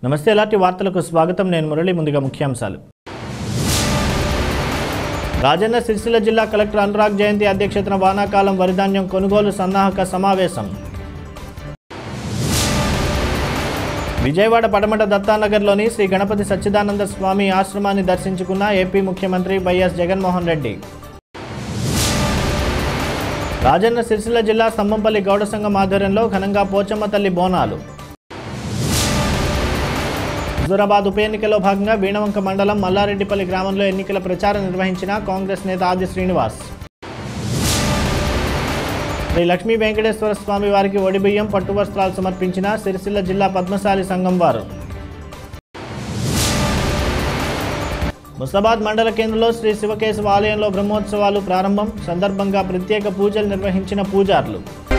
నమస్తే ఎలాంటి వార్తలకు స్వాగతం నేను మురళి ముందుగా ముఖ్యాంశాలు రాజన్న సిరిసిల్ల జిల్లా కలెక్టర్ అనురాగ్ జయంతి అధ్యక్షతన వానాకాలం వరిధాన్యం కొనుగోలు సన్నాహక సమావేశం విజయవాడ పడమట దత్తానగర్లోని శ్రీ గణపతి సచ్చిదానంద స్వామి ఆశ్రమాన్ని దర్శించుకున్న ఏపీ ముఖ్యమంత్రి వైఎస్ జగన్మోహన్ రెడ్డి రాజన్న సిరిసిల్ల జిల్లా స్తంభంపల్లి గౌడ సంఘం ఆధ్వర్యంలో ఘనంగా పోచమ్మ తల్లి బోనాలు హుజూరాబాద్ ఉప ఎన్నికలో భాగంగా వీణవంక మండలం మల్లారెడ్డిపల్లి గ్రామంలో ఎన్నికల ప్రచారం నిర్వహించిన కాంగ్రెస్ నేత ఆది శ్రీనివాస్ శ్రీ లక్ష్మీ వెంకటేశ్వర స్వామి వారికి ఒడిబియ్యం పట్టు వస్త్రాలు సమర్పించిన సిరిసిల్ల జిల్లా పద్మశాలి సంఘం వారు ముస్తాబాద్ మండల కేంద్రంలో శ్రీ శివకేశవ ఆలయంలో బ్రహ్మోత్సవాలు ప్రారంభం సందర్భంగా ప్రత్యేక పూజలు నిర్వహించిన పూజారులు